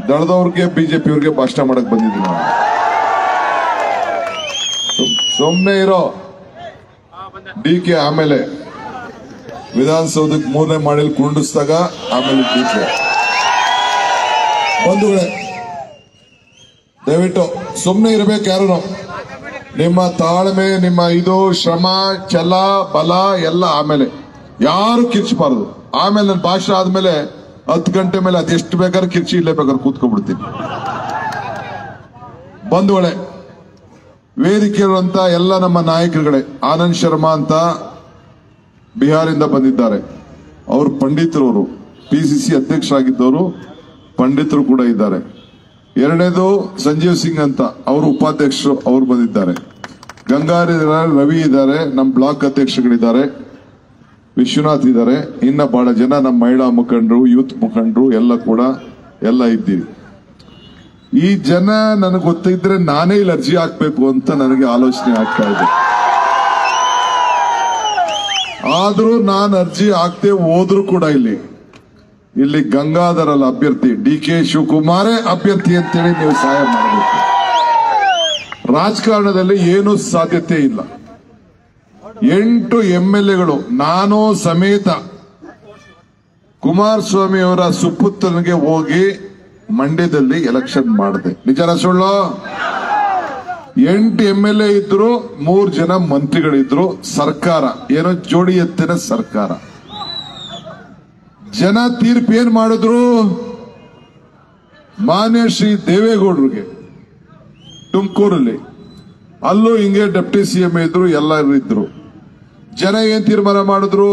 ದಳದವ್ರಿಗೆ BJP ಅವ್ರಿಗೆ ಭಾಷಣ ಮಾಡಕ್ ಬಂದಿದ್ದೀನಿ ನಾನು ಸುಮ್ಮನೆ ಇರೋ ಡಿ ಕೆ ಆಮೇಲೆ ವಿಧಾನಸೌಧಕ್ಕೆ ಮೂರನೇ ಮಾಡಿಲ್ ಕುಂಡಿಸಿದಾಗ ಆಮೇಲೆ ಡಿ ಕೆ ಬಂಧುಗಳೇ ದಯವಿಟ್ಟು ಸುಮ್ಮನೆ ಇರಬೇಕು ಯಾರು ನಿಮ್ಮ ತಾಳ್ಮೆ ನಿಮ್ಮ ಇದು ಶ್ರಮ ಛಲ ಬಲ ಎಲ್ಲ ಆಮೇಲೆ ಯಾರು ಕಿರ್ಚಬಾರದು ಆಮೇಲೆ ನನ್ನ ಭಾಷಣ ಆದ್ಮೇಲೆ ಹತ್ತು ಗಂಟೆ ಮೇಲೆ ಅದೆಷ್ಟು ಬೇಕಾದ್ರೆ ಕಿರ್ಚಿ ಇಲ್ಲೇ ಬೇಕಾದ್ರೆ ಕೂತ್ಕೊಂಡ್ಬಿಡ್ತೀನಿ ಬಂಧುಗಳೇ ವೇದಿಕೆ ಇರುವಂತ ಎಲ್ಲ ನಮ್ಮ ನಾಯಕರುಗಳೇ ಆನಂದ್ ಶರ್ಮಾ ಅಂತ ಬಿಹಾರಿಂದ ಬಂದಿದ್ದಾರೆ ಅವರು ಪಂಡಿತರವರು ಪಿಸಿಸಿ ಅಧ್ಯಕ್ಷರಾಗಿದ್ದವರು ಪಂಡಿತರು ಕೂಡ ಇದ್ದಾರೆ ಎರಡನೇದು ಸಂಜೀವ್ ಸಿಂಗ್ ಅಂತ ಅವರು ಉಪಾಧ್ಯಕ್ಷರು ಅವರು ಬಂದಿದ್ದಾರೆ ಗಂಗಾರಿ ಇದ್ದಾರೆ, ರವಿ ಇದ್ದಾರೆ ನಮ್ಮ ಬ್ಲಾಕ್ ಅಧ್ಯಕ್ಷಗಳಿದ್ದಾರೆ ವಿಶ್ವನಾಥ್ ಇದ್ದಾರೆ ಇನ್ನ ಬಹಳ ಜನ ನಮ್ಮ ಮಹಿಳಾ ಮುಖಂಡರು ಯೂತ್ ಮುಖಂಡರು ಎಲ್ಲ ಕೂಡ ಎಲ್ಲ ಇದ್ದೀವಿ ಈ ಜನ ನನಗೆ ಗೊತ್ತಿದ್ರೆ ನಾನೇ ಇಲ್ಲಿ ಅರ್ಜಿ ಹಾಕ್ಬೇಕು ಅಂತ ನನಗೆ ಆಲೋಚನೆ ಆಗ್ತಾ ಇದೆ ಆದ್ರೂ ನಾನು ಅರ್ಜಿ ಹಾಕ್ದೆ ಹೋದ್ರು ಕೂಡ ಇಲ್ಲಿ ಇಲ್ಲಿ ಗಂಗಾಧರಲ್ಲ ಅಭ್ಯರ್ಥಿ ಡಿ ಕೆ ಶಿವಕುಮಾರೇ ಅಭ್ಯರ್ಥಿ ಅಂತೇಳಿ ನೀವು ಸಹಾಯ ಮಾಡಬೇಕು ರಾಜಕಾರಣದಲ್ಲಿ ಏನೂ ಸಾಧ್ಯತೆ ಇಲ್ಲ ಎಂಟು ಎಂ ಎಲ್ ಎಗಳು ನಾನು ಸಮೇತ ಕುಮಾರಸ್ವಾಮಿ ಅವರ ಸುಪುತ್ರನಿಗೆ ಹೋಗಿ ಮಂಡ್ಯದಲ್ಲಿ ಎಲೆಕ್ಷನ್ ಮಾಡಿದೆ ನಿಜರ ಸುಳ್ಳು ಎಂಟು ಎಂ ಎಲ್ ಎ ಇದ್ರು ಮೂರ್ ಜನ ಮಂತ್ರಿಗಳಿದ್ರು ಸರ್ಕಾರ ಏನೋ ಜೋಡಿ ಎತ್ತಿನ ಸರ್ಕಾರ ಜನ ತೀರ್ಪು ಏನ್ ಮಾಡಿದ್ರು ಮಾನ್ಯ ಶ್ರೀ ದೇವೇಗೌಡರಿಗೆ ತುಮಕೂರಲ್ಲಿ ಅಲ್ಲೂ ಹಿಂಗೆ ಡೆಪ್ಟಿ ಸಿಎಂ ಇದ್ರು ಎಲ್ಲರೂ ಇದ್ರು ಜನ ಏನ್ ತೀರ್ಮಾನ ಮಾಡಿದ್ರು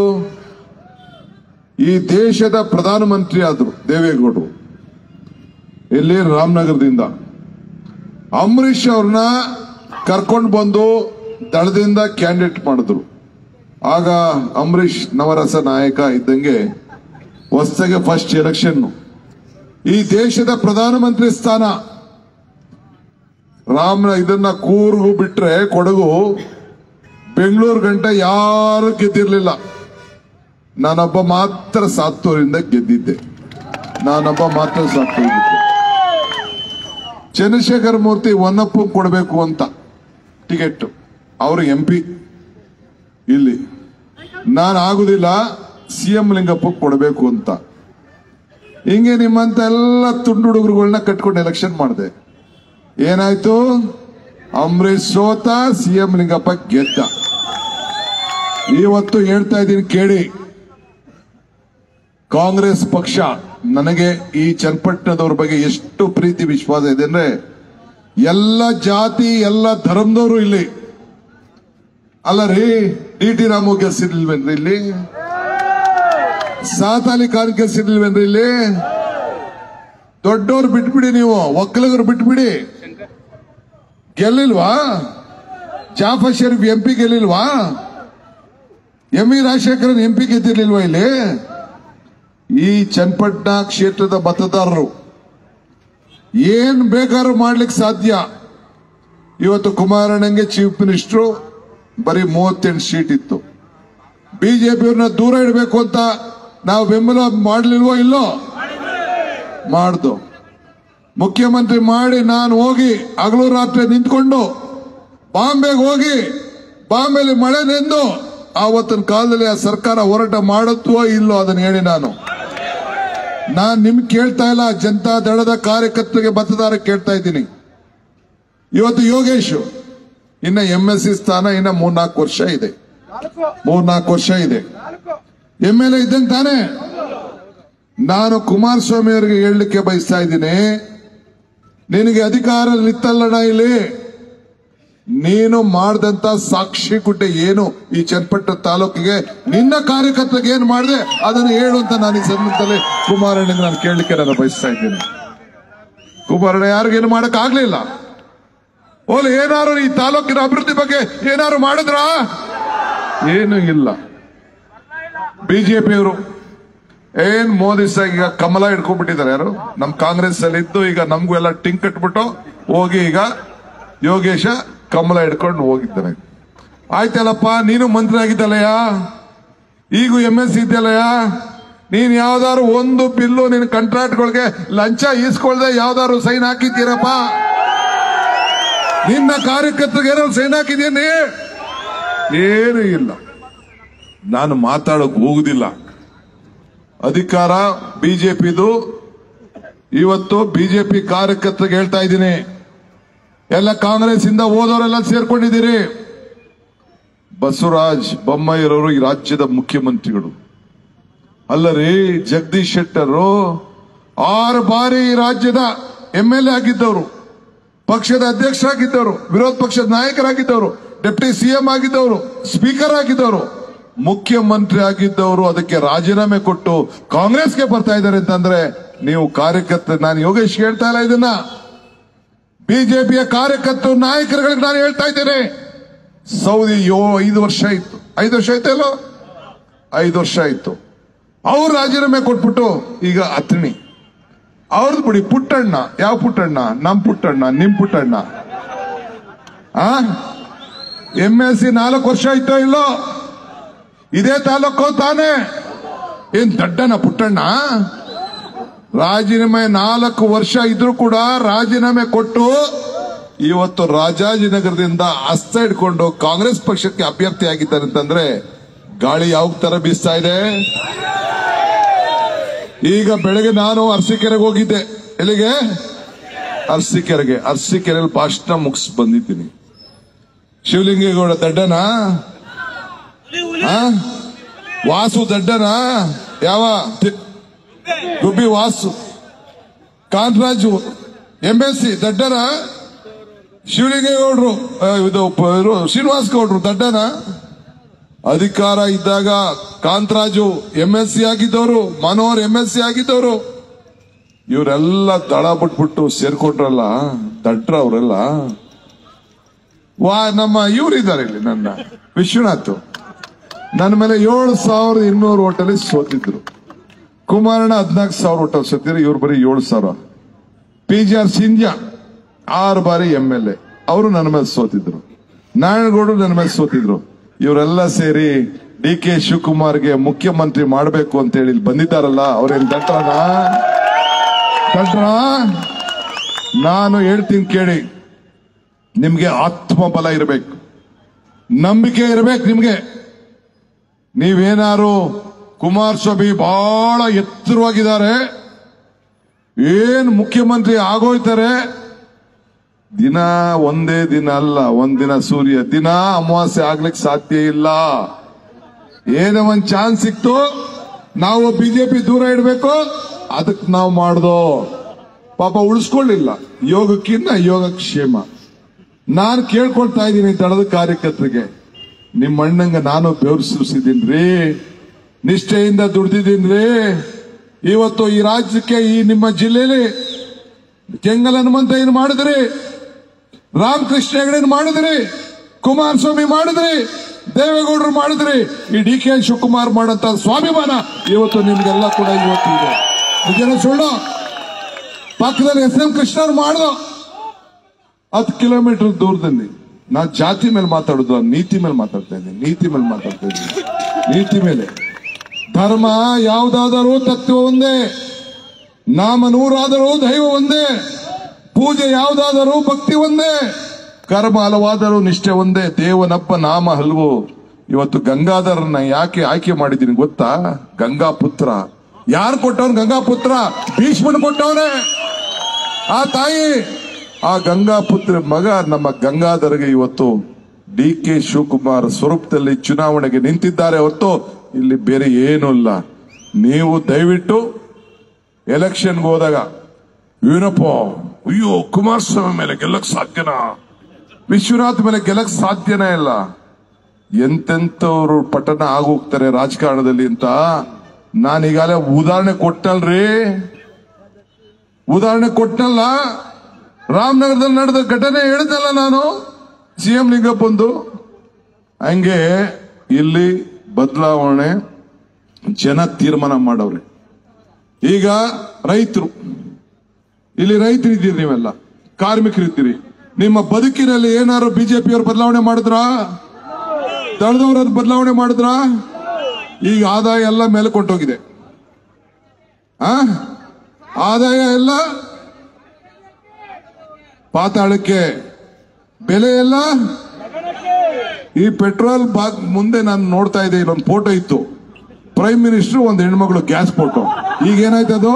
ಈ ದೇಶದ ಪ್ರಧಾನಮಂತ್ರಿ ಆದ್ರು ದೇವೇಗೌಡರು ಇಲ್ಲಿ ರಾಮನಗರದಿಂದ ಅಂಬರೀಷ್ ಅವ್ರನ್ನ ಕರ್ಕೊಂಡು ಬಂದು ದಳದಿಂದ ಕ್ಯಾಂಡಿಡೇಟ್ ಮಾಡಿದ್ರು ಆಗ ಅಂಬರೀಷ್ ನವರಸ ನಾಯಕ ಇದ್ದಂಗೆ ಹೊಸದಾಗಿ ಫಸ್ಟ್ ಎಲೆಕ್ಷನ್ ಈ ದೇಶದ ಪ್ರಧಾನಮಂತ್ರಿ ಸ್ಥಾನ ರಾಮನ ಇದನ್ನ ಕೂರ್ಗು ಬಿಟ್ರೆ ಕೊಡಗು ಬೆಂಗಳೂರು ಗಂಟೆ ಯಾರು ಗೆದ್ದಿರ್ಲಿಲ್ಲ ನಾನೊಬ್ಬ ಮಾತ್ರ ಸಾತ್ತೂರಿಂದ ಗೆದ್ದಿದ್ದೆ ನಾನೊಬ್ಬ ಮಾತ್ರ ಸಾತ್ತೂರಿದ್ದೆ ಚಂದ್ರಶೇಖರ ಮೂರ್ತಿ ಒನ್ನಪ್ಪ ಕೊಡಬೇಕು ಅಂತ ಟಿಕೆಟ್ ಅವರು ಎಂ ಪಿ ಇಲ್ಲಿ ನಾನು ಆಗುದಿಲ್ಲ ಸಿಎಂ ಲಿಂಗಪ್ಪ ಕೊಡಬೇಕು ಅಂತ ಹಿಂಗೆ ನಿಮ್ಮಂತ ಎಲ್ಲ ತುಂಡು ಹುಡುಗರುಗಳನ್ನ ಕಟ್ಕೊಂಡು ಎಲೆಕ್ಷನ್ ಮಾಡಿದೆ ಏನಾಯ್ತು ಅಂಬರೀಶ್ ಸೋತ ಸಿಎಂ ಲಿಂಗಪ್ಪ ಗೆದ್ದ ಇವತ್ತು ಹೇಳ್ತಾ ಇದ್ದೀನಿ ಕೇಳಿ ಕಾಂಗ್ರೆಸ್ ಪಕ್ಷ ನನಗೆ ಈ ಚನ್ನಪಟ್ಟಣದವ್ರ ಬಗ್ಗೆ ಎಷ್ಟು ಪ್ರೀತಿ ವಿಶ್ವಾಸ ಇದೆ ಅಂದ್ರೆ ಎಲ್ಲ ಜಾತಿ ಎಲ್ಲ ಧರ್ಮದವರು ಇಲ್ಲಿ ಅಲ್ಲ ರೀ ಡಿ ಟಿ ರಾಮು ಗೆಲ್ಸಿರ್ಲಿಲ್ವೇನ್ರಿ ಇಲ್ಲಿ ಸಾತಾಲಿ ಖಾನ್ ಗೆಲ್ಸಿರ್ಲಿಲ್ವೇನ್ರಿ ಇಲ್ಲಿ ದೊಡ್ಡವ್ರು ಬಿಟ್ಬಿಡಿ ನೀವು ಒಕ್ಕಲಿಗರು ಬಿಟ್ಬಿಡಿ ಗೆಲ್ಲಿಲ್ವಾ ಜಾಫರ್ ಶರೀಫ್ ಎಂ ಪಿ ಗೆಲ್ಲಿಲ್ವಾ ಎಂ ಇ ರಾಜಶೇಖರನ್ ಎಂ ಪಿ ಗೆದ್ದಿರ್ಲಿಲ್ವಾ ಇಲ್ಲಿ ಈ ಚನ್ನಪಟ್ಟಣ ಕ್ಷೇತ್ರದ ಮತದಾರರು ಏನ್ ಬೇಕಾದ್ರೂ ಮಾಡ್ಲಿಕ್ಕೆ ಸಾಧ್ಯ ಇವತ್ತು ಕುಮಾರಣ್ಣಂಗೆ ಚೀಫ್ ಮಿನಿಸ್ಟ್ರು ಬರೀ ಮೂವತ್ತೆಂಟು ಸೀಟ್ ಇತ್ತು ಬಿಜೆಪಿಯವ್ರನ್ನ ದೂರ ಇಡಬೇಕು ಅಂತ ನಾವು ಬೆಂಬಲ ಮಾಡ್ಲಿಲ್ವೋ ಇಲ್ಲೋ ಮಾಡ್ದು ಮುಖ್ಯಮಂತ್ರಿ ಮಾಡಿ ನಾನು ಹೋಗಿ ಹಗಲು ರಾತ್ರಿ ನಿಂತ್ಕೊಂಡು ಬಾಂಬೆಗೆ ಹೋಗಿ ಬಾಂಬೆಲಿ ಮಳೆ ನೆಂದು ಆವತ್ತಿನ ಕಾಲದಲ್ಲಿ ಆ ಸರ್ಕಾರ ಹೋರಾಟ ಮಾಡುತ್ತೋ ಇಲ್ಲೋ ಅದನ್ನ ಹೇಳಿ ನಾನು ನಾನ್ ನಿಮ್ಗೆ ಕೇಳ್ತಾ ಇಲ್ಲ ಜನತಾ ದಳದ ಕಾರ್ಯಕರ್ತರಿಗೆ ಮತದಾರ ಕೇಳ್ತಾ ಇದ್ದೀನಿ ಇವತ್ತು ಯೋಗೇಶ್ ಇನ್ನ ಎಂ ಎಸ್ ಸಿ ಸ್ಥಾನ ಇನ್ನ ಮೂರ್ನಾಲ್ಕು ವರ್ಷ ಇದೆ ಮೂರ್ನಾಲ್ಕು ವರ್ಷ ಇದೆ ಎಂ ಎಲ್ ಎ ಇದ್ದಂಗೆ ತಾನೇ ನಾನು ಕುಮಾರಸ್ವಾಮಿ ಅವರಿಗೆ ಹೇಳಲಿಕ್ಕೆ ಬಯಸ್ತಾ ಇದ್ದೀನಿ ನಿನಗೆ ಅಧಿಕಾರ ನಿತ್ತಲ್ಲಣ ಇಲ್ಲಿ ನೀನು ಮಾಡಿದಂತ ಸಾಕ್ಷಿ ಗುಡ್ಡೆ ಏನು ಈ ಚನ್ನಪಟ್ಟಣ ತಾಲೂಕಿಗೆ ನಿನ್ನ ಕಾರ್ಯಕರ್ತರಿಗೆ ಏನು ಮಾಡಿದೆ ಅದನ್ನು ಹೇಳು ಅಂತ ನಾನು ಈ ಸಂದರ್ಭದಲ್ಲಿ ಕುಮಾರಣ್ಣಗೆ ನಾನು ಕೇಳಲಿಕ್ಕೆ ನಾನು ಬಯಸ್ತಾ ಇದ್ದೀನಿ ಕುಮಾರಣ್ಣ ಯಾರಿಗೇನು ಮಾಡಕ್ ಆಗ್ಲಿಲ್ಲ ಓಲಿ ಏನಾರು ಈ ತಾಲೂಕಿನ ಅಭಿವೃದ್ಧಿ ಬಗ್ಗೆ ಏನಾರು ಮಾಡಿದ್ರಾ ಏನು ಇಲ್ಲ ಬಿಜೆಪಿಯವರು ಏನ್ ಮೋದಿ ಸಹ ಈಗ ಕಮಲ ಹಿಡ್ಕೊಂಡ್ಬಿಟ್ಟಿದ್ದಾರೆ ಯಾರು ನಮ್ ಕಾಂಗ್ರೆಸ್ ಅಲ್ಲಿ ಇದ್ದು ಈಗ ನಮ್ಗೂ ಎಲ್ಲ ಟಿಂಕ್ ಕಟ್ಬಿಟ್ಟು ಹೋಗಿ ಈಗ ಯೋಗೇಶ ಕಮಲ ಹಿಡ್ಕೊಂಡು ಹೋಗಿದ್ದಾನೆ ಆಯ್ತಲ್ಲಪ್ಪ ನೀನು ಮಂತ್ರಿ ಆಗಿದ್ದಲ್ಲಯ್ಯ ಈಗೂ ಎಂ ಎಸ್ ಸಿ ಇದ್ದಲ್ಲಯ್ಯ ನೀನ್ ಯಾವ್ದಾದ್ರು ಒಂದು ಬಿಲ್ಲು ನಿನ್ ಕಾಂಟ್ರಾಕ್ಟ್ಗಳಿಗೆ ಲಂಚ ಈಸ್ಕೊಳ್ದೆ ಯಾವ್ದಾದ್ರು ಸೈನ್ ಹಾಕಿದ್ದೀರಪ್ಪ ನಿನ್ನ ಕಾರ್ಯಕರ್ತರಿಗೆ ಏನಾದ್ರು ಸೈನ್ ಹಾಕಿದ್ದೀನಿ ಏನೂ ಇಲ್ಲ ನಾನು ಮಾತಾಡಕ್ ಹೋಗುದಿಲ್ಲ ಅಧಿಕಾರ ಬಿಜೆಪಿದು ಇವತ್ತು ಬಿಜೆಪಿ ಕಾರ್ಯಕರ್ತರಿಗೆ ಹೇಳ್ತಾ ಇದ್ದೀನಿ ಎಲ್ಲ ಕಾಂಗ್ರೆಸ್ ಇಂದ ಹೋದವರೆಲ್ಲ ಸೇರ್ಕೊಂಡಿದ್ದೀರಿ ಬಸವರಾಜ್ ಬೊಮ್ಮಾಯಿರವರು ಈ ರಾಜ್ಯದ ಮುಖ್ಯಮಂತ್ರಿಗಳು ಅಲ್ಲರಿ ಜಗದೀಶ್ ಶೆಟ್ಟರು ಆರು ಬಾರಿ ಈ ರಾಜ್ಯದ ಎಂ ಎಲ್ ಎ ಆಗಿದ್ದವರು ಪಕ್ಷದ ಅಧ್ಯಕ್ಷರಾಗಿದ್ದವರು ವಿರೋಧ ಪಕ್ಷದ ನಾಯಕರಾಗಿದ್ದವರು ಡೆಪ್ಟಿ ಸಿಎಂ ಆಗಿದ್ದವರು ಸ್ಪೀಕರ್ ಆಗಿದ್ದವರು ಮುಖ್ಯಮಂತ್ರಿ ಆಗಿದ್ದವರು ಅದಕ್ಕೆ ರಾಜೀನಾಮೆ ಕೊಟ್ಟು ಕಾಂಗ್ರೆಸ್ಗೆ ಬರ್ತಾ ಇದ್ದಾರೆ ಅಂತಂದ್ರೆ ನೀವು ಕಾರ್ಯಕರ್ತ ನಾನು ಯೋಗೇಶ್ ಹೇಳ್ತಾ ಇಲ್ಲ ಇದನ್ನ ಬಿಜೆಪಿಯ ಕಾರ್ಯಕರ್ತರು ನಾಯಕರುಗಳಿಗೆ ನಾನು ಹೇಳ್ತಾ ಇದ್ದೇನೆ ಸೌದಿ ಯೋ ಐದು ವರ್ಷ ಆಯ್ತು ಐದು ವರ್ಷ ಆಯ್ತಲ್ಲೋ ಐದು ವರ್ಷ ಆಯ್ತು ಅವ್ರು ರಾಜೀನಾಮೆ ಕೊಟ್ಬಿಟ್ಟು ಈಗ ಅತ್ಣಿ ಅವ್ರದ್ದು ಬಿಡಿ ಪುಟ್ಟಣ್ಣ ಯಾವ ಪುಟ್ಟಣ್ಣ ನಮ್ ಪುಟ್ಟಣ್ಣ ನಿಮ್ ಪುಟ್ಟಣ್ಣ ಆ ಎಂ ಎಸ್ ಸಿ ನಾಲ್ಕು ವರ್ಷ ಆಯ್ತೋ ಇಲ್ಲೋ ಇದೇ ತಾಲೂಕು ತಾನೇ ಏನ್ ದಡ್ಡನ ಪುಟ್ಟಣ್ಣ ರಾಜೀನಾಮೆ ನಾಲ್ಕು ವರ್ಷ ಇದ್ರೂ ಕೂಡ ರಾಜೀನಾಮೆ ಕೊಟ್ಟು ಇವತ್ತು ರಾಜಾಜಿನಗರದಿಂದ ಹಸ್ತ ಹಿಡ್ಕೊಂಡು ಕಾಂಗ್ರೆಸ್ ಪಕ್ಷಕ್ಕೆ ಅಭ್ಯರ್ಥಿ ಆಗಿದ್ದಾರೆ ಅಂತಂದ್ರೆ ಗಾಳಿ ಯಾವ ತರ ಬೀಸ್ತಾ ಇದೆ ಈಗ ಬೆಳಗ್ಗೆ ನಾನು ಅರಸೀಕೆರೆಗೆ ಹೋಗಿದ್ದೆ ಎಲ್ಲಿಗೆ ಅರಸೀಕೆರೆಗೆ ಅರಸೀಕೆರೆಯಲ್ಲಿ ಭಾಷಣ ಮುಗಿಸ್ ಬಂದಿದ್ದೀನಿ ಶಿವಲಿಂಗೇಗೌಡ ದಡ್ಡನ ಆ? ವಾಸು ದಡ್ಡನ ಯಾವ ತಿ- Gubbi Vasu Kantharaju M S C ದಡ್ಡನ ಶಿವಲಿಂಗೇಗೌಡರು ಆ, ಇದು ಪ- ಇವ್ರು ಶ್ರೀನಿವಾಸ್ ಗೌಡ್ರು ದಡ್ಡನ ಅಧಿಕಾರ ಇದ್ದಾಗ ಕಾಂತರಾಜು ಎಂ ಎಸ್ ಸಿ ಆಗಿದ್ದವರು ಮನೋಹರ್ ಎಂ ಎಸ್ ಸಿ ಆಗಿದ್ದವರು ಇವರೆಲ್ಲ ದಳ ಬಿಟ್ಬಿಟ್ಟು ಸೇರ್ಕೊಂಡ್ರಲ್ಲ ದಡ್ರ ಅವರೆಲ್ಲ ವಾ ನಮ್ಮ ಇವರಿದ್ದಾರೆ ಇಲ್ಲಿ ನನ್ನ ವಿಶ್ವನಾಥ್ ನನ್ನ ಮೇಲೆ ಏಳು ಸಾವಿರದ ಇನ್ನೂರು ಓಟಲ್ಲಿ ಸೋತಿದ್ರು ಕುಮಾರಣ್ಣ ಹದಿನಾಲ್ಕು ಸಾವಿರ ಓಟ ಸೋತಿದ್ರು ಇವ್ರು ಬರೀ ಏಳು ಸಾವಿರ ಪಿ ಜಿ ಆರ್ ಸಿಂಧ್ಯಾ ಆರು ಬಾರಿ ಎಂ ಎಲ್ ಎ ಅವರು ನನ್ನ ಮೇಲೆ ಸೋತಿದ್ರು ನಾರಾಯಣಗೌಡರು ನನ್ನ ಮೇಲೆ ಸೋತಿದ್ರು ಇವರೆಲ್ಲ ಸೇರಿ ಡಿ ಕೆ ಶಿವಕುಮಾರ್ಗೆ ಮುಖ್ಯಮಂತ್ರಿ ಮಾಡಬೇಕು ಅಂತ ಹೇಳಿ ಇಲ್ಲಿ ಬಂದಿದ್ದಾರಲ್ಲ ಅವ್ರೇನ್ ದಟ್ರನ ದಟ್ರ ನಾನು ಹೇಳ್ತೀನಿ ಕೇಳಿ ನಿಮ್ಗೆ ಆತ್ಮಬಲ ಇರಬೇಕು ನಂಬಿಕೆ ಇರಬೇಕು ನಿಮ್ಗೆ ನೀವೇನಾರು ಕುಮಾರಸ್ವಾಮಿ ಬಹಳ ಎತ್ತರವಾಗಿದ್ದಾರೆ ಏನ್ ಮುಖ್ಯಮಂತ್ರಿ ಆಗೋಯ್ತಾರೆ ದಿನ ಒಂದೇ ದಿನ ಅಲ್ಲ ಒಂದಿನ ಸೂರ್ಯ ದಿನ ಅಮಾವಾಸ್ಯೆ ಆಗ್ಲಿಕ್ಕೆ ಸಾಧ್ಯ ಇಲ್ಲ ಏನೋ ಒಂದ್ ಚಾನ್ಸ್ ಸಿಕ್ತು ನಾವು ಬಿಜೆಪಿ ದೂರ ಇಡಬೇಕು ಅದಕ್ಕೆ ನಾವು ಮಾಡ್ದೋ ಪಾಪ ಉಳಿಸ್ಕೊಳ್ಳಿಲ್ಲ ಯೋಗಕ್ಕಿನ್ನ ಯೋಗಕ್ಷೇಮ ನಾನು ಕೇಳ್ಕೊಳ್ತಾ ಇದ್ದೀನಿ ದಳದ ಕಾರ್ಯಕರ್ತರಿಗೆ ನಿಮ್ಮ ಅಣ್ಣಂಗ ನಾನು ಬೆವರು ಸುರಿಸಿದ್ದೀನ್ರಿ ನಿಷ್ಠೆಯಿಂದ ದುಡ್ದಿದ್ದೀನ್ರಿ ಇವತ್ತು ಈ ರಾಜ್ಯಕ್ಕೆ ಈ ನಿಮ್ಮ ಜಿಲ್ಲೆಯಲ್ಲಿ ಕೆಂಗಲ್ ಹನುಮಂತ ಏನು ಮಾಡಿದ್ರಿ ರಾಮಕೃಷ್ಣ ಹೆಗಡೆ ಮಾಡಿದ್ರಿ ಕುಮಾರಸ್ವಾಮಿ ಮಾಡಿದ್ರಿ ದೇವೇಗೌಡರು ಮಾಡಿದ್ರಿ ಈ ಡಿ ಕೆ ಶಿವಕುಮಾರ್ ಮಾಡಂತ ಸ್ವಾಭಿಮಾನ ಇವತ್ತು ನಿಮ್ಗೆಲ್ಲ ಕೂಡ ಇವತ್ತು ಇದೆ ನಿಜನ ಸುಳ್ಳು ಪಕ್ಕದಲ್ಲಿ ಎಸ್ ಎಂ ಕೃಷ್ಣವ್ರು ಮಾಡ್ದು ಹತ್ತು ಕಿಲೋಮೀಟರ್ ದೂರದಲ್ಲಿ ನಾ ಜಾತಿ ಮೇಲೆ ಮಾತಾಡುದು ನಾನ್ ನೀತಿ ಮೇಲೆ ಮಾತಾಡ್ತಾ ಇದ್ದೀನಿ ನೀತಿ ಮೇಲೆ ಮಾತಾಡ್ತಾ ಇದ್ದೀನಿ ನೀತಿ ಮೇಲೆ ಧರ್ಮ ಯಾವುದಾದರೂ ತತ್ವ ಒಂದೇ ನಾಮ ನೂರಾದರೂ ದೈವ ಒಂದೇ ಪೂಜೆ ಯಾವುದಾದರೂ ಭಕ್ತಿ ಒಂದೇ ಕರ್ಮ ಹಲವಾದರೂ ನಿಷ್ಠೆ ಒಂದೇ ದೇವನಪ್ಪ ನಾಮ ಹಲವು ಇವತ್ತು ಗಂಗಾಧರನ್ನ ಯಾಕೆ ಆಯ್ಕೆ ಮಾಡಿದ್ದೀನಿ ಗೊತ್ತಾ ಗಂಗಾ ಪುತ್ರ ಯಾರು ಕೊಟ್ಟವನ್ ಗಂಗಾ ಪುತ್ರ ಭೀಷ್ಮನ್ ಕೊಟ್ಟವನೇ ಆ ತಾಯಿ ಆ ಗಂಗಾ ಪುತ್ರ ಮಗ ನಮ್ಮ ಗಂಗಾಧರ್ಗೆ ಇವತ್ತು ಡಿ ಕೆ ಶಿವಕುಮಾರ್ ಸ್ವರೂಪದಲ್ಲಿ ಚುನಾವಣೆಗೆ ನಿಂತಿದ್ದಾರೆ ಹೊರತು ಇಲ್ಲಿ ಬೇರೆ ಏನೂ ಇಲ್ಲ ನೀವು ದಯವಿಟ್ಟು ಎಲೆಕ್ಷನ್ಗೆ ಹೋದಾಗ ಏನಪ್ಪ ಅಯ್ಯೋ ಕುಮಾರಸ್ವಾಮಿ ಮೇಲೆ ಗೆಲ್ಲಕ್ ಸಾಧ್ಯನಾ ವಿಶ್ವನಾಥ್ ಮೇಲೆ ಗೆಲ್ಲಕ್ ಸಾಧ್ಯನೇ ಇಲ್ಲ ಎಂತೆಂತವ್ರು ಪಟ್ಟಣ ಆಗೋಗ್ತಾರೆ ರಾಜಕಾರಣದಲ್ಲಿ ಅಂತ ನಾನೀಗಾಗಲೇ ಉದಾಹರಣೆ ಕೊಟ್ಟಲ್ರಿ ಉದಾಹರಣೆ ಕೊಟ್ಟನಲ್ಲ ರಾಮನಗರದಲ್ಲಿ ನಡೆದ ಘಟನೆ ಹೇಳಿದ್ನಲ್ಲ ನಾನು ಸಿಎಂ ಲಿಂಗಪ್ಪಂದು ಹಂಗೆ ಇಲ್ಲಿ ಬದಲಾವಣೆ ಜನ ತೀರ್ಮಾನ ಮಾಡವ್ರೆ ಈಗ ರೈತರು ಇಲ್ಲಿ ರೈತರಿದ್ದೀರಿ ನೀವೆಲ್ಲ ಕಾರ್ಮಿಕರಿದ್ದೀರಿ ನಿಮ್ಮ ಬದುಕಿನಲ್ಲಿ ಏನಾದ್ರು ಬಿಜೆಪಿಯವರು ಬದಲಾವಣೆ ಮಾಡಿದ್ರಾ ದಳದವರು ಬದಲಾವಣೆ ಮಾಡಿದ್ರಾ ಈಗ ಆದಾಯ ಎಲ್ಲ ಮೇಲೆ ಕೊಂಟೋಗಿದೆ ಆ ಆದಾಯ ಎಲ್ಲ ಪಾತಾಳಕ್ಕೆ ಬೆಲೆ ಎಲ್ಲ ಈ ಪೆಟ್ರೋಲ್ ಬಾಗ್ ಮುಂದೆ ನಾನು ನೋಡ್ತಾ ಇದ್ದೆ ಇಲ್ಲೊಂದು ಫೋಟೋ ಇತ್ತು ಪ್ರೈಮ್ ಮಿನಿಸ್ಟರ್ ಒಂದು ಹೆಣ್ಮಗಳು ಗ್ಯಾಸ್ ಫೋಟೋ ಈಗ ಏನಾಯ್ತು ಅದು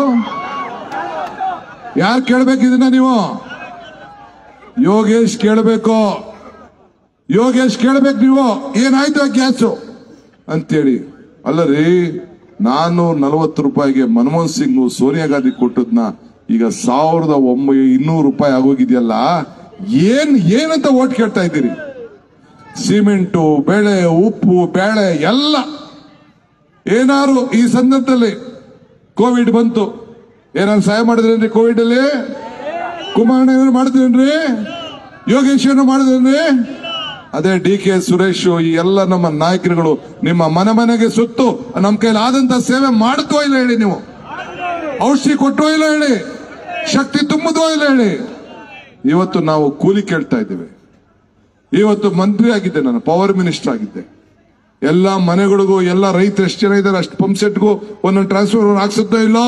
ಯಾರು ಕೇಳ್ಬೇಕು ಇದನ್ನ ನೀವು ಯೋಗೇಶ್ ಕೇಳಬೇಕು ಯೋಗೇಶ್ ಕೇಳ್ಬೇಕು ನೀವು ಏನಾಯ್ತು ಆ ಗ್ಯಾಸು ಅಂತೇಳಿ ಅಲ್ಲ ರೀ ನಾನು ನಲವತ್ತು ರೂಪಾಯಿಗೆ ಮನಮೋಹನ್ ಸಿಂಗ್ ಸೋನಿಯಾ ಗಾಂಧಿ ಕೊಟ್ಟದ್ನ ಈಗ ಸಾವಿರದ ಒಂಬೈ ಇನ್ನೂರು ರೂಪಾಯಿ ಆಗೋಗಿದೆಯಲ್ಲ ಏನ್ ಏನಂತ ಓಟ್ ಕೇಳ್ತಾ ಇದ್ದೀರಿ ಸಿಮೆಂಟು ಬೆಳೆ ಉಪ್ಪು ಬೇಳೆ ಎಲ್ಲ ಏನಾರು ಈ ಸಂದರ್ಭದಲ್ಲಿ ಕೋವಿಡ್ ಬಂತು ಏನಾದ್ರು ಸಹಾಯ ಮಾಡಿದ್ರೇನ್ರಿ ಕೋವಿಡ್ ಅಲ್ಲಿ ಕುಮಾರಣ್ಣ ಏನಾರು ಮಾಡಿದ್ರೇನ್ರಿ ಯೋಗೇಶ್ ಏನು ಮಾಡಿದ್ರೇನ್ರಿ ಅದೇ ಡಿ ಕೆ ಸುರೇಶ್ ಈ ಎಲ್ಲ ನಮ್ಮ ನಾಯಕರುಗಳು ನಿಮ್ಮ ಮನೆ ಮನೆಗೆ ಸುತ್ತು ನಮ್ಮ ಕೈಲಿ ಆದಂತ ಸೇವೆ ಮಾಡುತ್ತೋ ಇಲ್ಲ ಹೇಳಿ ನೀವು ಔಷಧಿ ಕೊಟ್ಟೋ ಇಲ್ಲ ಹೇಳಿ ಶಕ್ತಿ ತುಂಬುದೋ ಇಲ್ಲ ಹೇಳಿ ಇವತ್ತು ನಾವು ಕೂಲಿ ಕೇಳ್ತಾ ಇದ್ದೇವೆ ಇವತ್ತು ಮಂತ್ರಿ ಆಗಿದ್ದೆ ನಾನು ಪವರ್ ಮಿನಿಸ್ಟರ್ ಆಗಿದ್ದೆ ಎಲ್ಲ ಮನೆಗಳಿಗೂ ಎಲ್ಲ ರೈತರು ಎಷ್ಟು ಜನ ಇದ್ದಾರೆ ಅಷ್ಟು ಪಂಪ್ ಸೆಟ್ಗೂ ಒಂದೊಂದು ಟ್ರಾನ್ಸ್ಫರ್ ಹಾಕ್ಸುತ್ತೋ ಇಲ್ಲೋ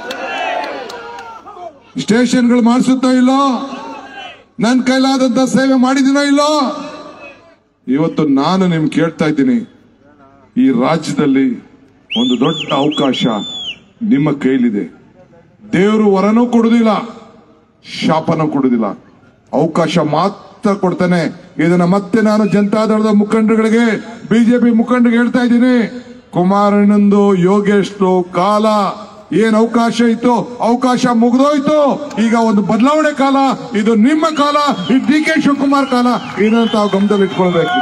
ಸ್ಟೇಷನ್ಗಳು ಮಾಡಿಸುತ್ತೋ ಇಲ್ಲೋ ನನ್ನ ಕೈಲಾದಂತ ಸೇವೆ ಮಾಡಿದಿನೋ ಇಲ್ಲೋ ಇವತ್ತು ನಾನು ನಿಮ್ ಕೇಳ್ತಾ ಇದ್ದೀನಿ ಈ ರಾಜ್ಯದಲ್ಲಿ ಒಂದು ದೊಡ್ಡ ಅವಕಾಶ ನಿಮ್ಮ ಕೈಲಿದೆ ದೇವರು ವರನೂ ಕೊಡುದಿಲ್ಲ ಶಾಪನೂ ಕೊಡುದಿಲ್ಲ ಅವಕಾಶ ಮಾತ್ರ ಕೊಡ್ತಾನೆ ಇದನ್ನ ಮತ್ತೆ ನಾನು ಜನತಾದಳದ ಮುಖಂಡರುಗಳಿಗೆ ಬಿಜೆಪಿ ಮುಖಂಡರಿಗೆ ಹೇಳ್ತಾ ಇದ್ದೀನಿ ಕುಮಾರಣ್ಣಂದು ಯೋಗೇಶ್ದು ಕಾಲ ಏನ್ ಅವಕಾಶ ಇತ್ತು ಅವಕಾಶ ಮುಗಿದೋಯ್ತು ಈಗ ಒಂದು ಬದಲಾವಣೆ ಕಾಲ ಇದು ನಿಮ್ಮ ಕಾಲ ಇದು ಡಿ ಕೆ ಶಿವಕುಮಾರ್ ಕಾಲ ಇದನ್ನ ತಾವು ಗಮನದಲ್ಲಿ ಇಟ್ಕೊಳ್ಬೇಕು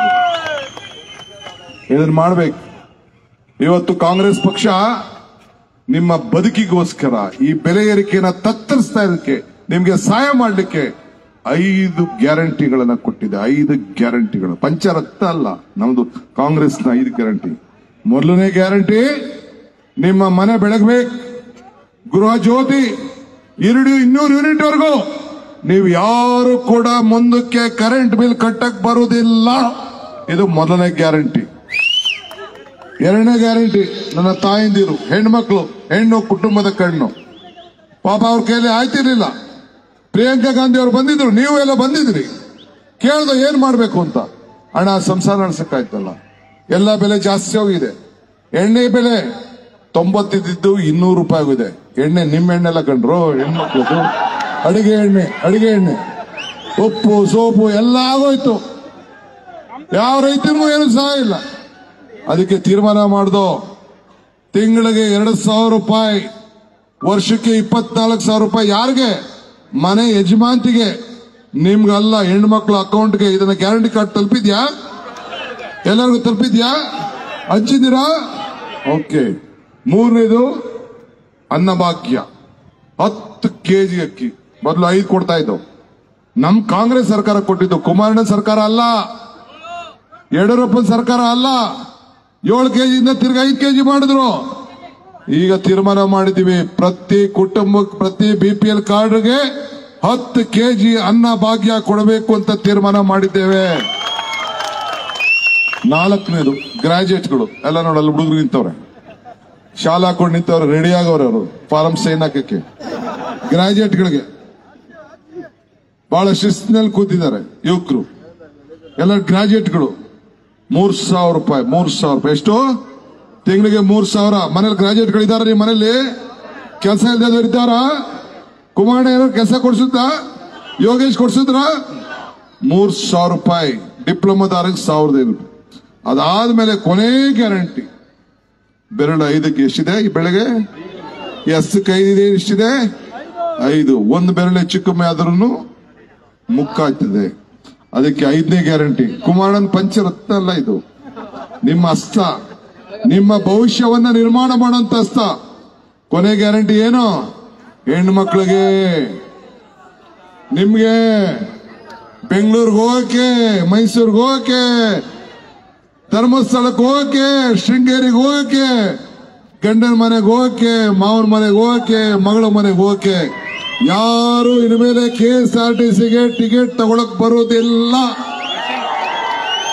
ಇದನ್ನ ಮಾಡ್ಬೇಕು ಇವತ್ತು ಕಾಂಗ್ರೆಸ್ ಪಕ್ಷ ನಿಮ್ಮ ಬದುಕಿಗೋಸ್ಕರ ಈ ಬೆಲೆ ಏರಿಕೆಯನ್ನ ತತ್ತರಿಸ್ತಾ ಇದಕ್ಕೆ ನಿಮ್ಗೆ ಸಹಾಯ ಮಾಡಲಿಕ್ಕೆ ಐದು ಗ್ಯಾರಂಟಿಗಳನ್ನ ಕೊಟ್ಟಿದೆ ಐದು ಗ್ಯಾರಂಟಿಗಳು ಪಂಚರತ್ನ ಅಲ್ಲ ನಮ್ದು ಕಾಂಗ್ರೆಸ್ನ ಐದು ಗ್ಯಾರಂಟಿ ಮೊದಲನೇ ಗ್ಯಾರಂಟಿ ನಿಮ್ಮ ಮನೆ ಬೆಳಗ್ಬೇಕು ಗೃಹ ಜ್ಯೋತಿ ಎರಡು ಇನ್ನೂರು ಯೂನಿಟ್ ವರೆಗೂ ನೀವು ಯಾರು ಕೂಡ ಮುಂದಕ್ಕೆ ಕರೆಂಟ್ ಬಿಲ್ ಕಟ್ಟಕ್ ಬರುವುದಿಲ್ಲ ಇದು ಮೊದಲನೇ ಗ್ಯಾರಂಟಿ ಎರಡನೇ ಗ್ಯಾರಂಟಿ ನನ್ನ ತಾಯಂದಿರು ಹೆಣ್ಮಕ್ಳು ಹೆಣ್ಣು ಕುಟುಂಬದ ಕಣ್ಣು ಪಾಪ ಅವ್ರ ಕೈಲಿ ಆಯ್ತಿರ್ಲಿಲ್ಲ ಪ್ರಿಯಾಂಕಾ ಗಾಂಧಿ ಅವರು ಬಂದಿದ್ರು ನೀವು ಎಲ್ಲ ಬಂದಿದ್ರಿ ಕೇಳ್ದ ಏನ್ ಮಾಡ್ಬೇಕು ಅಂತ ಹಣ ಸಂಸಾರ ನಡೆಸಕ್ಕಾಯ್ತಲ್ಲ ಎಲ್ಲ ಬೆಲೆ ಜಾಸ್ತಿ ಹೋಗಿದೆ ಎಣ್ಣೆ ಬೆಲೆ ತೊಂಬತ್ತಿದ್ದು ಇನ್ನೂರು ರೂಪಾಯಿ ಆಗಿದೆ ಎಣ್ಣೆ ನಿಮ್ಮ ಎಣ್ಣೆಲ್ಲ ಕಂಡ್ರು ಹೆಣ್ಮಕ್ಳದು ಅಡಿಗೆ ಎಣ್ಣೆ ಅಡಿಗೆ ಎಣ್ಣೆ ಉಪ್ಪು ಸೋಪು ಎಲ್ಲ ಆಗೋಯ್ತು ಯಾವ ರೈತನಿಗೂ ಏನು ಸಹಾಯ ಇಲ್ಲ ಅದಕ್ಕೆ ತೀರ್ಮಾನ ಮಾಡ್ದು ತಿಂಗಳಿಗೆ ಎರಡು ಸಾವಿರ ರೂಪಾಯಿ ವರ್ಷಕ್ಕೆ ಇಪ್ಪತ್ನಾಲ್ಕು ಸಾವಿರ ರೂಪಾಯಿ ಯಾರಿಗೆ ಮನೆ ಯಜಮಾಂತಿಗೆ ನಿಮ್ಗಲ್ಲ ಹೆಣ್ಮಕ್ಳ ಅಕೌಂಟ್ಗೆ ಇದನ್ನ ಗ್ಯಾರಂಟಿ ಕಾರ್ಡ್ ತಲುಪಿದ್ಯಾ ಎಲ್ಲರಿಗೂ ತಲುಪಿದ್ಯಾ ಹಂಚಿದ್ದೀರಾ ಓಕೆ ಮೂರನೇದು ಅನ್ನಭಾಗ್ಯ ಹತ್ತು ಕೆಜಿ ಅಕ್ಕಿ ಮೊದಲು ಐದು ಕೊಡ್ತಾ ಇದ್ದವು ನಮ್ ಕಾಂಗ್ರೆಸ್ ಸರ್ಕಾರ ಕೊಟ್ಟಿದ್ದು ಕುಮಾರಣ್ಣ ಸರ್ಕಾರ ಅಲ್ಲ ಯಡಿಯೂರಪ್ಪನ ಸರ್ಕಾರ ಅಲ್ಲ ಏಳು ಕೆಜಿಯಿಂದ ತಿರ್ಗಿ ಐದು ಕೆಜಿ ಮಾಡಿದ್ರು ಈಗ ತೀರ್ಮಾನ ಮಾಡಿದೀವಿ ಪ್ರತಿ ಕುಟುಂಬಕ್ಕೆ ಪ್ರತಿ ಬಿ ಪಿ ಎಲ್ ಕಾರ್ಡ್ಗೆ ಹತ್ತು ಕೆಜಿ ಅನ್ನ ಭಾಗ್ಯ ಕೊಡಬೇಕು ಅಂತ ತೀರ್ಮಾನ ಮಾಡಿದ್ದೇವೆ ನಾಲ್ಕನೇದು ಗ್ರಾಜುಯೇಟ್ಗಳು ಎಲ್ಲ ನೋಡಲ್ಲ ಹುಡುಗರು ನಿಂತವ್ರೆ ಶಾಲಾ ಹಾಕೊಂಡು ನಿಂತವ್ರೆ ರೆಡಿ ಆಗವ್ರೆ ಅವರು ಫಾರಂ ಸೈನ್ ಹಾಕಕ್ಕೆ ಗ್ರಾಜುಯೇಟ್ಗಳಿಗೆ ಬಹಳ ಶಿಸ್ತಿನಲ್ಲಿ ಕೂತಿದ್ದಾರೆ ಯುವಕರು ಎಲ್ಲ ಗ್ರಾಜುಯೇಟ್ಗಳು ಮೂರ್ ಸಾವಿರ ರೂಪಾಯಿ ಮೂರ್ ಸಾವಿರ ರೂಪಾಯಿ ಎಷ್ಟು ತಿಂಗಳಿಗೆ ಮೂರ್ ಸಾವಿರ ಮನೇಲಿ ಗ್ರಾಜುಯೇಟ್ಗಳು ಇದಾರ ನಿಮ್ಮ ಮನೇಲಿ ಕೆಲಸ ಇಲ್ಲದವ್ರು ಇದ್ದಾರ ಕುಮಾರಣ್ಣ ಏನಾದ್ರು ಕೆಲಸ ಕೊಡ್ಸುತ್ತಾ ಯೋಗೇಶ್ ಕೊಡ್ಸಿದ್ರ ಮೂರ್ ಸಾವಿರ ರೂಪಾಯಿ ಡಿಪ್ಲೊಮಾದಾರಿಗೆ ಸಾವಿರದ ಐದು ರೂಪಾಯಿ ಅದಾದ್ಮೇಲೆ ಕೊನೆ ಗ್ಯಾರಂಟಿ ಬೆರಳು ಐದಕ್ಕೆ ಎಷ್ಟಿದೆ ಈ ಬೆಳಗ್ಗೆ ಎಸ್ಕ್ಕೆ ಐದಿದೆ ಎಷ್ಟಿದೆ ಐದು ಒಂದು ಬೆರಳು ಹೆಚ್ಚು ಕಮ್ಮಿ ಆದ್ರೂ ಮುಕ್ಕಾಗ್ತದೆ ಅದಕ್ಕೆ ಐದನೇ ಗ್ಯಾರಂಟಿ ಕುಮಾರಣ್ಣನ ಪಂಚರತ್ನ ಅಲ್ಲ ಇದು ನಿಮ್ಮ ಹಸ್ತ ನಿಮ್ಮ ಭವಿಷ್ಯವನ್ನ ನಿರ್ಮಾಣ ಮಾಡುವಂತ ಹಸ್ತ ಕೊನೆ ಗ್ಯಾರಂಟಿ ಏನು ಹೆಣ್ಣು ಮಕ್ಕಳಿಗೆ ನಿಮ್ಗೆ ಬೆಂಗಳೂರಿಗೆ ಹೋಗಕ್ಕೆ ಮೈಸೂರಿಗೆ ಹೋಗಕ್ಕೆ ಧರ್ಮಸ್ಥಳಕ್ಕೆ ಹೋಗಕ್ಕೆ ಶೃಂಗೇರಿಗೆ ಹೋಗಕ್ಕೆ ಗಂಡನ ಮನೆಗೆ ಹೋಗಕ್ಕೆ ಮಾವನ ಮನೆಗೆ ಹೋಗಕ್ಕೆ ಮಗಳ ಮನೆಗೆ ಹೋಗಕ್ಕೆ ಯಾರು ಇನ್ಮೇಲೆ ಕೆ ಎಸ್ ಆರ್ ಟಿ ಸಿಗೆ ಟಿಕೆಟ್ ತಗೊಳಕ್ ಬರೋದಿಲ್ಲ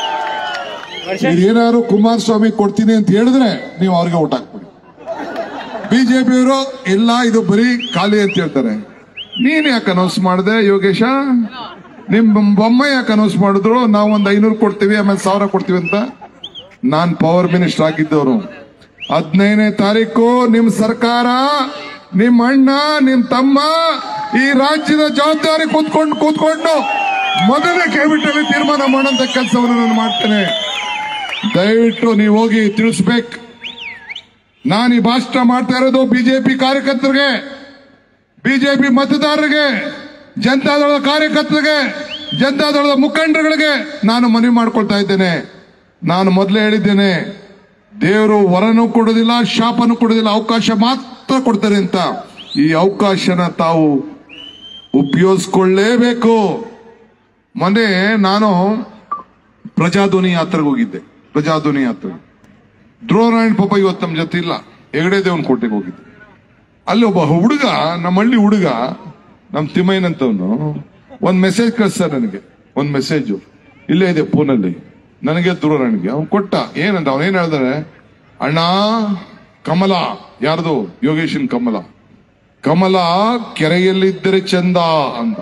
ಏನಾದ್ರು ಕುಮಾರಸ್ವಾಮಿ ಕೊಡ್ತೀನಿ ಅಂತ ಹೇಳಿದ್ರೆ ನೀವು ಅವ್ರಿಗೆ ಊಟ ಹಾಕ್ಬಿಡಿ ಬಿಜೆಪಿಯವರು ಇಲ್ಲ ಇದು ಬರೀ ಖಾಲಿ ಅಂತ ಹೇಳ್ತಾರೆ ನೀನ್ ಯಾಕೆ ಅನೌನ್ಸ್ ಮಾಡಿದೆ ಯೋಗೇಶ ನಿಮ್ ಬೊಮ್ಮ ಯಾಕೆ ಅನೌನ್ಸ್ ಮಾಡಿದ್ರು ನಾವು ಒಂದ್ ಐನೂರು ಕೊಡ್ತೀವಿ ಆಮೇಲೆ ಸಾವಿರ ಕೊಡ್ತೀವಿ ಅಂತ ನಾನ್ ಪವರ್ ಮಿನಿಸ್ಟರ್ ಆಗಿದ್ದವರು ಹದಿನೈದನೇ ತಾರೀಕು ನಿಮ್ ಸರ್ಕಾರ ನಿಮ್ ಅಣ್ಣ ನಿಮ್ ತಮ್ಮ ಈ ರಾಜ್ಯದ ಜವಾಬ್ದಾರಿ ಕೂತ್ಕೊಂಡು ಕೂತ್ಕೊಂಡು ಮೊದಲನೇ ಕ್ಯಾಬಿನೆಟ್ ಅಲ್ಲಿ ತೀರ್ಮಾನ ಮಾಡೋಂತ ಕೆಲಸವನ್ನು ನಾನು ಮಾಡ್ತೇನೆ ದಯವಿಟ್ಟು ನೀವು ಹೋಗಿ ತಿಳಿಸ್ಬೇಕು ನಾನು ಈ ಭಾಷಣ ಮಾಡ್ತಾ ಇರೋದು ಬಿಜೆಪಿ ಕಾರ್ಯಕರ್ತರಿಗೆ ಬಿಜೆಪಿ ಮತದಾರರಿಗೆ ಜನತಾದಳದ ಕಾರ್ಯಕರ್ತರಿಗೆ ಜನತಾದಳದ ಮುಖಂಡರುಗಳಿಗೆ ನಾನು ಮನವಿ ಮಾಡ್ಕೊಳ್ತಾ ಇದ್ದೇನೆ ನಾನು ಮೊದಲೇ ಹೇಳಿದ್ದೇನೆ ದೇವರು ವರನೂ ಕೊಡೋದಿಲ್ಲ ಶಾಪನೂ ಕೊಡೋದಿಲ್ಲ ಅವಕಾಶ ಮಾತ್ರ ಕೊಡ್ತಾರೆ ಅಂತ ಈ ಅವಕಾಶನ ತಾವು ಉಪಯೋಗಿಸ್ಕೊಳ್ಳೇಬೇಕು ಮೊನ್ನೆ ನಾನು ಪ್ರಜಾಧ್ವನಿ ಯಾತ್ರೆಗೆ ಹೋಗಿದ್ದೆ ಪ್ರಜಾಧ್ವನಿ ಯಾತ್ರೆ ಧ್ರುವನಾರಾಯಣ ಪಾಪ ಇವತ್ತು ನಮ್ಮ ಜೊತೆ ಇಲ್ಲ ಹೆಗಡೆ ದೇವನ ಕೋಟೆಗೆ ಹೋಗಿದ್ದೆ ಅಲ್ಲಿ ಒಬ್ಬ ಹುಡುಗ ನಮ್ಮ ಹಳ್ಳಿ ಹುಡುಗ ನಮ್ ತಿಮ್ಮಯ್ಯನಂತವನು ಒಂದ್ ಮೆಸೇಜ್ ಕಳ್ಸ್ತಾರೆ ನನಗೆ ಒಂದ್ ಮೆಸೇಜ್ ಇಲ್ಲೇ ಇದೆ ಫೋನಲ್ಲಿ ನನಗೆ ಧ್ರುವನಾರಾಯಣ್ಗೆ ಅವ್ನು ಕೊಟ್ಟ ಏನಂತ ಅವನೇನ್ ಹೇಳ್ದಾರೆ ಅಣ್ಣ ಕಮಲ ಯಾರ್ದು ಯೋಗೇಶನ್ ಕಮಲ ಕಮಲ ಕೆರೆಯಲ್ಲಿದ್ದರೆ ಚಂದ ಅಂತ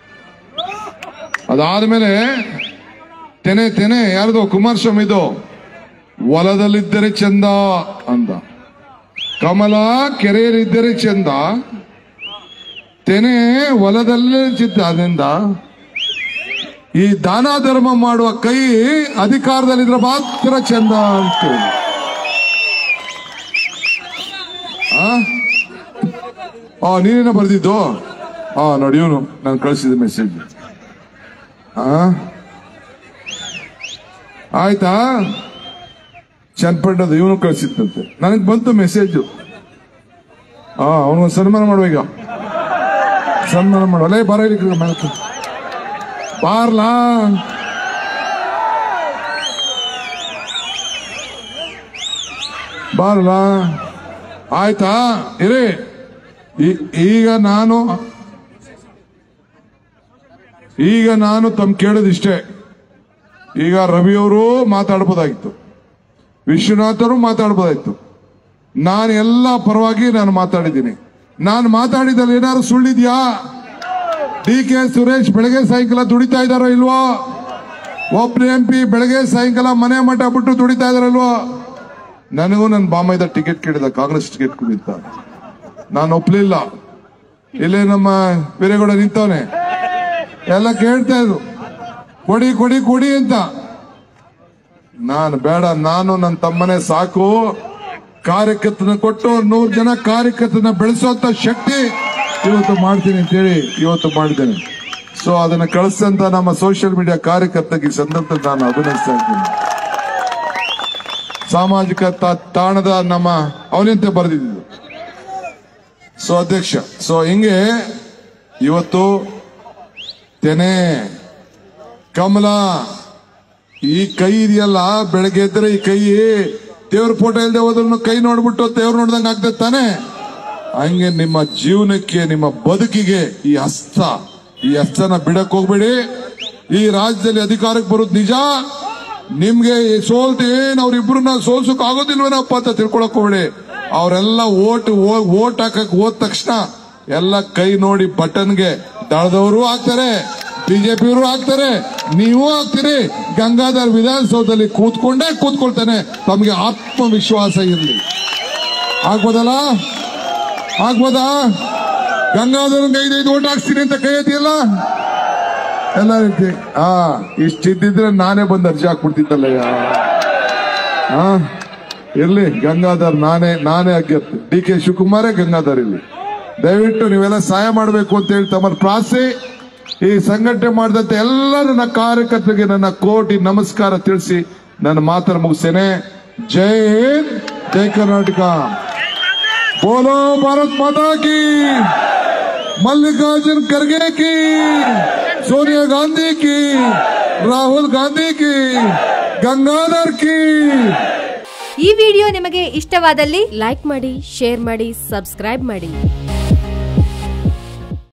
ಅದಾದ್ಮೇಲೆ ತೆನೆ ತೆನೆ ಯಾರ್ದು ಕುಮಾರಸ್ವಾಮಿದು ಹೊಲದಲ್ಲಿದ್ದರೆ ಚಂದ ಅಂದ ಕಮಲ ಕೆರೆಯಲ್ಲಿದ್ದರೆ ಚಂದ ತೆನೆ ಹೊಲದಲ್ಲೇ ಚಿತ್ತ ಅದರಿಂದ ಈ ದಾನ ಧರ್ಮ ಮಾಡುವ ಕೈ ಅಧಿಕಾರದಲ್ಲಿದ್ರೆ ಮಾತ್ರ ಚಂದ ಅಂತ ಆ ನೀನೇನ ಬರ್ದಿದ್ದು ಆ ನೋಡಿ ಇವನು ನಾನು ಕಳಿಸಿದ ಮೆಸೇಜ್ ಆ ಆಯ್ತಾ ಚನ್ನಪಟ್ಟಣದ ಇವನು ಕಳಿಸಿದ್ದಂತೆ ನನಗೆ ಬಂತು ಮೆಸೇಜ್ ಹಾ ಅವನಿಗೆ ಸನ್ಮಾನ ಮಾಡುವ ಈಗ ಸನ್ಮಾನ ಮಾಡುವ ಅಲ್ಲೇ ಬರ ಇಲ್ಲಿ ಮೇಲೆ ಬಾರ್ಲಾ ಬಾರ್ಲಾ ಆಯ್ತಾ ಇರಿ ಈ- ಈಗ ನಾನು ಈಗ ನಾನು ತಮ್ಮ ಕೇಳೋದಿಷ್ಟೇ ಈಗ ರವಿಯವರು ಮಾತಾಡ್ಬೋದಾಗಿತ್ತು ವಿಶ್ವನಾಥರು ಮಾತಾಡ್ಬೋದಾಯ್ತು ನಾನು ಎಲ್ಲ ಪರವಾಗಿ ನಾನು ಮಾತಾಡಿದ್ದೀನಿ ನಾನು ಮಾತಾಡಿದಲ್ಲಿ ಏನಾದ್ರು ಸುಳ್ಳಿದ್ಯಾ ಡಿ ಕೆ ಸುರೇಶ್ ಬೆಳಗ್ಗೆ ಸಾಯಂಕಾಲ ದುಡಿತಾ ಇದಾರೋ ಇಲ್ವೋ ಒಬ್ರು ಎಂ ಪಿ ಬೆಳಗ್ಗೆ ಸಾಯಂಕಾಲ ಮನೆ ಮಠ ಬಿಟ್ಟು ದುಡಿತಾ ಇದಾರಲ್ವೋ ನನಗೂ ನನ್ನ ಬಾಮೈದ ಟಿಕೆಟ್ ಕೇಳಿದ ಕಾಂಗ್ರೆಸ್ ಟಿಕೆಟ್ ಕುಡಿತ ನಾನು ಒಪ್ಲಿಲ್ಲ ಇಲ್ಲೇ ನಮ್ಮ ವೀರೇಗೌಡ ನಿಂತವನೆ ಎಲ್ಲ ಕೇಳ್ತಾ ಇದ್ರು ಕೊಡಿ ಕೊಡಿ ಕೊಡಿ ಅಂತ ನಾನು ಬೇಡ ನಾನು ನನ್ನ ತಮ್ಮನೇ ಸಾಕು ಕಾರ್ಯಕರ್ತನ ಕೊಟ್ಟು ನೂರು ಜನ ಕಾರ್ಯಕರ್ತನ ಬೆಳೆಸುವಂತ ಶಕ್ತಿ ಇವತ್ತು ಮಾಡ್ತೀನಿ ಅಂತೇಳಿ ಇವತ್ತು ಮಾಡಿದ್ದೇನೆ ಸೊ ಅದನ್ನ ಕಳಿಸ್ತಂತ ನಮ್ಮ ಸೋಷಿಯಲ್ ಮೀಡಿಯಾ ಕಾರ್ಯಕರ್ತರಿಗೆ ಈ ಸಂದರ್ಭದಲ್ಲಿ ನಾನು ಅಭಿನಯಿಸ್ತಾ ಇದ್ದೀನಿ ಸಾಮಾಜಿಕ ತಾ- ತಾಣದ ನಮ್ಮ ಅವನಂತೆ ಬರೆದಿದ್ದು ಸೊ ಅಧ್ಯಕ್ಷ ಸೊ ಹಿಂಗೆ ಇವತ್ತು ತೆನೆ ಕಮಲ ಈ ಕೈ ಇದೆಯಲ್ಲ ಬೆಳಗ್ಗೆ ಎದ್ರೆ ಈ ಕೈ ದೇವ್ರ ಫೋಟೋ ಇಲ್ಲದೆ ಹೋದ್ರು ಕೈ ನೋಡ್ಬಿಟ್ಟು ದೇವ್ರು ನೋಡ್ದಂಗೆ ಆಗ್ತದೆ ತಾನೆ ಹಂಗೆ ನಿಮ್ಮ ಜೀವನಕ್ಕೆ ನಿಮ್ಮ ಬದುಕಿಗೆ ಈ ಹಸ್ತ ಈ ಹಸ್ತನ ಬಿಡಕ್ ಹೋಗ್ಬೇಡಿ ಈ ರಾಜ್ಯದಲ್ಲಿ ಅಧಿಕಾರಕ್ಕೆ ಬರೋದು ನಿಜ ನಿಮ್ಗೆ ಸೋಲ್ತು ಏನ್ ಅವ್ರಿಬ್ರನ್ನ ಸೋಲ್ಸಕ್ ಆಗೋದಿಲ್ವೇನಪ್ಪ ಅಂತ ತಿಳ್ಕೊಳಕ್ ಹೋಗ್ಬೇಡಿ ಅವರೆಲ್ಲ ಓಟ್ ಓಟ್ ಹಾಕಕ್ ಹೋದ ತಕ್ಷಣ ಎಲ್ಲ ಕೈ ನೋಡಿ ಬಟನ್ಗೆ ದಳದವರು ಹಾಕ್ತಾರೆ ಬಿಜೆಪಿಯವರು ಹಾಕ್ತಾರೆ ನೀವು ಹಾಕ್ತೀರಿ ಗಂಗಾಧರ್ ವಿಧಾನಸೌಧದಲ್ಲಿ ಕೂತ್ಕೊಂಡೇ ಕೂತ್ಕೊಳ್ತಾನೆ ತಮಗೆ ಆತ್ಮವಿಶ್ವಾಸ ಇರಲಿ ಆಗ್ಬೋದಲ್ಲ ಆಗ್ಬೋದಾ ಗಂಗಾಧರನ್ಗೆ ಐದೈದು ಓಟ್ ಹಾಕ್ಸ್ತೀನಿ ಅಂತ ಕೈ ಎತ್ತಿಯಲ್ಲ ಎಲ್ಲ ರೀತಿ ಹಾ ಇಷ್ಟಿದ್ದಿದ್ರೆ ನಾನೇ ಬಂದು ಅರ್ಜಿ ಹಾಕ್ಬಿಡ್ತಿದ್ದಲ್ಲ ಹಾ ಇರ್ಲಿ ಗಂಗಾಧರ್ ನಾನೇ ನಾನೇ ಅಭ್ಯರ್ಥಿ ಡಿ ಕೆ ಶಿವಕುಮಾರೇ ಗಂಗಾಧರ್ ಇಲ್ಲಿ ದಯವಿಟ್ಟು ನೀವೆಲ್ಲ ಸಹಾಯ ಮಾಡಬೇಕು ಅಂತ ಹೇಳಿ ತಮ್ಮನ್ನು ಪ್ರಾರ್ಥಿ ಈ ಸಂಘಟನೆ ಮಾಡಿದಂತೆ ಎಲ್ಲ ನನ್ನ ಕಾರ್ಯಕರ್ತರಿಗೆ ನನ್ನ ಕೋಟಿ ನಮಸ್ಕಾರ ತಿಳಿಸಿ ನನ್ನ ಮಾತನ್ನು ಮುಗಿಸ್ತೇನೆ ಜೈ ಹಿಂದ್ ಜೈ ಕರ್ನಾಟಕ ಬೋಲೋ ಭಾರತ್ ಮಾತಾ ಕಿ मल्लिकार्जुन खड़गे की सोनिया गांधी की राहुल गांधी की गंगाधर की ಈ ವಿಡಿಯೋ ನಿಮಗೆ ಇಷ್ಟವಾದಲ್ಲಿ ಲೈಕ್ ಮಾಡಿ ಶೇರ್ ಮಾಡಿ ಸಬ್ಸ್ಕ್ರೈಬ್ ಮಾಡಿ